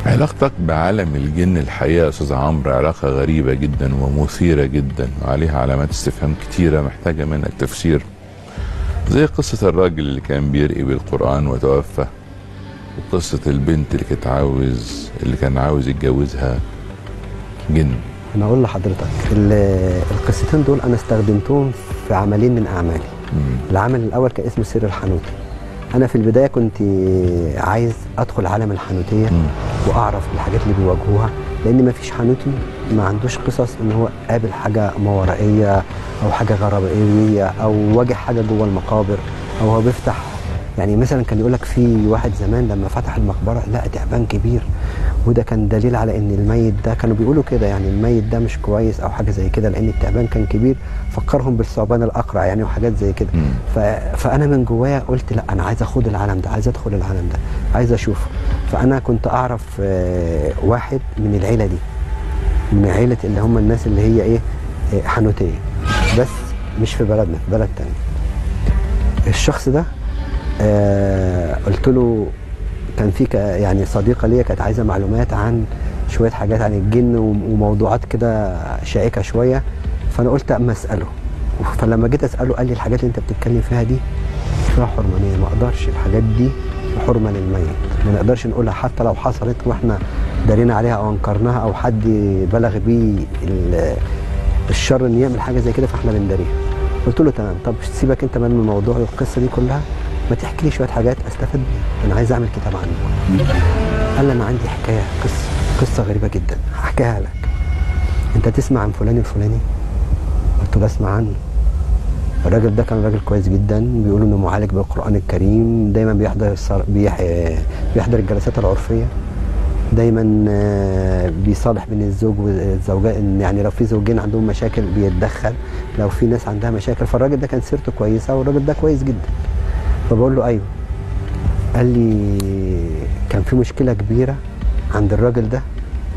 علاقتك بعالم الجن الحقيقه يا استاذ عمرو علاقه غريبه جدا ومثيره جدا وعليها علامات استفهام كتيره محتاجه منك تفسير زي قصه الراجل اللي كان بيرقي بالقران وتوفى وقصه البنت اللي كانت عاوز اللي كان عاوز يتجوزها جن انا اقول لحضرتك ال- القصتين دول انا استخدمتهم في عملين من اعمالي مم. العمل الاول كان اسمه سر الحانوتي انا في البدايه كنت عايز ادخل عالم الحانوتيه مم. واعرف الحاجات اللي بيواجهوها لان ما فيش حانوتي ما عندوش قصص ان هو قابل حاجه ما ورائيه او حاجه غرابيه او واجه حاجه جوه المقابر او هو بيفتح يعني مثلا كان يقول لك في واحد زمان لما فتح المقبره لقى تعبان كبير وده كان دليل على ان الميت ده كانوا بيقولوا كده يعني الميت ده مش كويس او حاجه زي كده لان التعبان كان كبير فكرهم بالثعبان الاقرع يعني وحاجات زي كده مم. ف... فانا من جوايا قلت لا انا عايز اخد العالم ده عايز ادخل العالم ده عايز اشوفه فانا كنت اعرف آه، واحد من العيله دي من عيله اللي هم الناس اللي هي ايه آه، حنوتيه بس مش في بلدنا في بلد تاني الشخص ده آه قلت له كان في ك- يعني صديقه ليا كانت عايزه معلومات عن شويه حاجات عن الجن وم- وموضوعات كده شائكه شويه فانا قلت اما اساله فلما جيت اساله قال لي الحاجات اللي انت بتتكلم فيها دي فيها حرمانيه ما اقدرش الحاجات دي حرمه للميت ما نقدرش نقولها حتى لو حصلت واحنا دارينا عليها او انكرناها او حد بلغ بيه ال- الشر ان يعمل حاجه زي كده فاحنا بنداريها قلت له تمام طب سيبك انت من الموضوع والقصه دي كلها ما تحكي لي شويه حاجات استفاد بيها انا عايز اعمل كتاب عنه قال لي انا عندي حكايه قصه قصه غريبه جدا هحكيها لك انت تسمع عن فلان الفلاني قلت له اسمع عنه الراجل ده كان راجل كويس جدا بيقولوا انه معالج بالقران الكريم دايما بيحضر الصر... بيح... بيحضر الجلسات العرفيه دايما آه، بيصالح بين الزوج والزوجات إن يعني لو في زوجين عندهم مشاكل بيتدخل لو في ناس عندها مشاكل فالراجل ده كان سيرته كويسه والراجل ده كويس جدا فبقول له ايوه قال لي كان في مشكله كبيره عند الراجل ده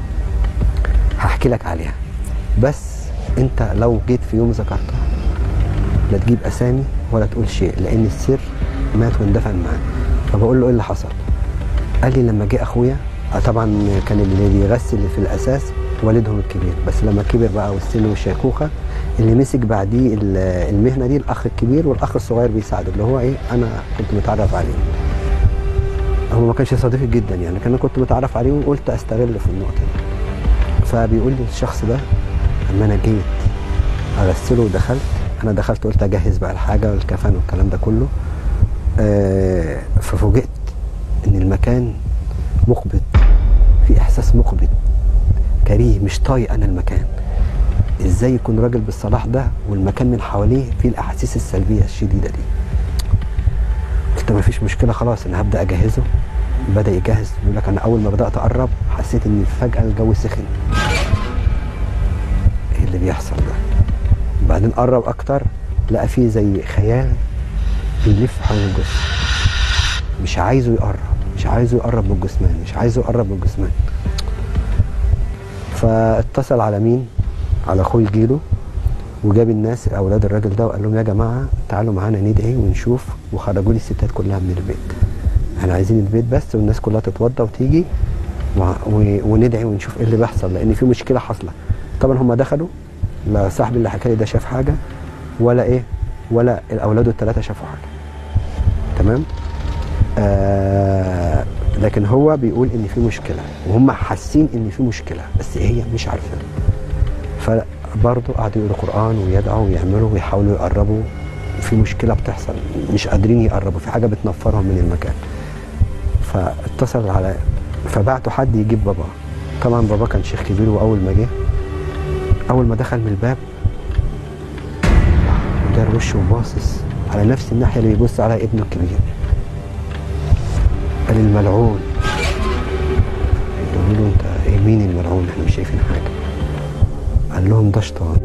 هحكي لك عليها بس انت لو جيت في يوم ذكرتها لا تجيب اسامي ولا تقول شيء لان السر مات واندفن معاه فبقول له ايه اللي حصل قال لي لما جه اخويا آه طبعا كان اللي بيغسل في الاساس والدهم الكبير بس لما كبر بقى والسن والشيخوخه اللي مسك بعديه ال- المهنه دي الاخ الكبير والاخ الصغير بيساعده اللي هو ايه انا كنت متعرف عليه هو ما كانش صديقي جدا يعني كان انا كنت متعرف عليه وقلت استغل في النقطه دي فبيقول لي الشخص ده اما انا جيت اغسله ودخلت انا دخلت قلت اجهز بقى الحاجه والكفن والكلام ده كله آه ففوجئت ان المكان مقبض في احساس مقبض كريه مش طايق انا المكان ازاي يكون راجل بالصلاح ده والمكان من حواليه فيه الاحاسيس السلبيه الشديده دي قلت ما فيش مشكله خلاص انا هبدا اجهزه بدا يجهز بيقول لك انا اول ما بدات اقرب حسيت ان فجاه الجو سخن ايه اللي بيحصل ده بعدين قرب اكتر لقى فيه زي خيال بيلف حول الجثه مش عايزه يقرب مش عايزه يقرب من الجثمان مش عايزه يقرب من الجثمان فاتصل على مين على اخوي جيلو وجاب الناس اولاد الراجل ده وقال لهم يا جماعه تعالوا معانا ندعي ونشوف وخرجوا لي الستات كلها من البيت احنا عايزين البيت بس والناس كلها تتوضى وتيجي و- و- وندعي ونشوف ايه اللي بيحصل لان في مشكله حاصله طبعا هم دخلوا لا صاحبي اللي حكى لي ده شاف حاجه ولا ايه ولا الاولاد الثلاثه شافوا حاجه تمام آه لكن هو بيقول ان في مشكله وهم حاسين ان في مشكله بس هي مش عارفين فبرضه قعدوا يقولوا قران ويدعوا ويعملوا ويحاولوا يقربوا في مشكله بتحصل مش قادرين يقربوا في حاجه بتنفرهم من المكان فاتصل على فبعتوا حد يجيب بابا طبعا بابا كان شيخ كبير واول ما جه اول ما دخل من الباب ودار وشه وباصص على نفس الناحيه اللي بيبص عليها ابنه الكبير قال الملعون يقولوا له انت ايه مين الملعون احنا مش شايفين حاجه قال لهم ده شيطان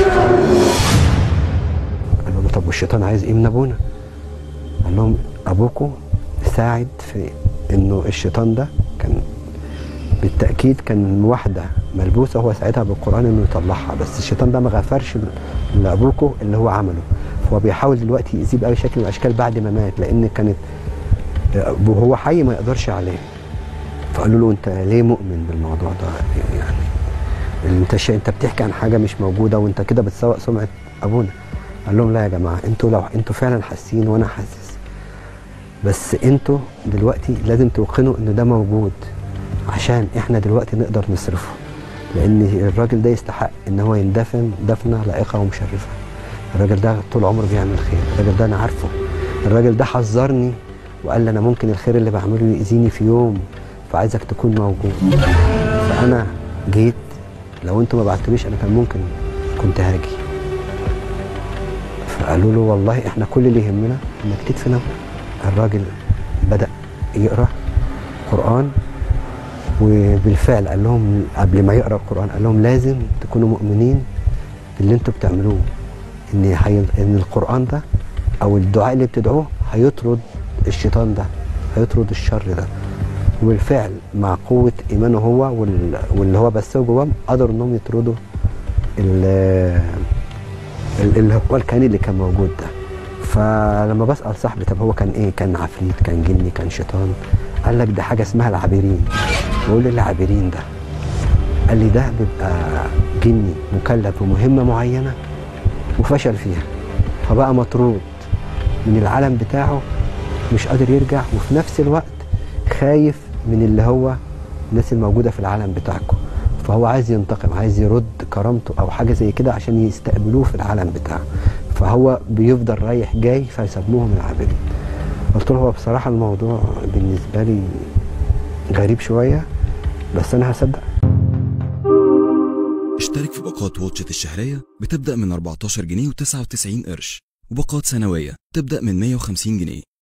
قال لهم طب والشيطان عايز ايه من ابونا قال لهم ابوكم ساعد في انه الشيطان ده كان بالتاكيد كان واحده ملبوسه هو ساعدها بالقران انه يطلعها بس الشيطان ده ما غفرش لابوكم اللي هو عمله فهو بيحاول دلوقتي يأذيه باي شكل من الاشكال بعد ما مات لان كانت وهو حي ما يقدرش عليه فقالوا له انت ليه مؤمن بالموضوع ده يعني انت شا... انت بتحكي عن حاجه مش موجوده وانت كده بتسوق سمعه ابونا قال لهم لا يا جماعه انتوا لو انتوا فعلا حاسين وانا حاسس بس انتوا دلوقتي لازم توقنوا ان ده موجود عشان احنا دلوقتي نقدر نصرفه لان الراجل ده يستحق ان هو يندفن دفنه لائقه ومشرفه الراجل ده طول عمره بيعمل خير الراجل ده انا عارفه الراجل ده حذرني وقال لي انا ممكن الخير اللي بعمله يأذيني في يوم فعايزك تكون موجود فانا جيت لو انتوا ما بعتوليش انا كان ممكن كنت هاجي فقالوا له والله احنا كل اللي يهمنا انك تدفن الراجل بدأ يقرا قرآن وبالفعل قال لهم قبل ما يقرا القرآن قال لهم لازم تكونوا مؤمنين باللي انتوا بتعملوه ان حي... ان القرآن ده او الدعاء اللي بتدعوه هيطرد الشيطان ده هيطرد الشر ده وبالفعل مع قوة إيمانه هو وال... واللي هو بثه جواهم قدروا إنهم يطردوا ال- ال- اللي هو الكائن اللي كان موجود ده فلما بسأل صاحبي طب هو كان إيه؟ كان عفريت كان جني كان شيطان قال لك ده حاجة اسمها العابرين بقول له العابرين ده قال لي ده بيبقى جني مكلف بمهمة معينة وفشل فيها فبقى مطرود من العالم بتاعه مش قادر يرجع وفي نفس الوقت خايف من اللي هو الناس الموجوده في العالم بتاعكم فهو عايز ينتقم عايز يرد كرامته او حاجه زي كده عشان يستقبلوه في العالم بتاعه فهو بيفضل رايح جاي فيسموهم العابرين قلت له هو بصراحه الموضوع بالنسبه لي غريب شويه بس انا هصدق اشترك في باقات واتشت الشهرية بتبدأ من 14 جنيه و99 قرش وباقات سنوية تبدأ من 150 جنيه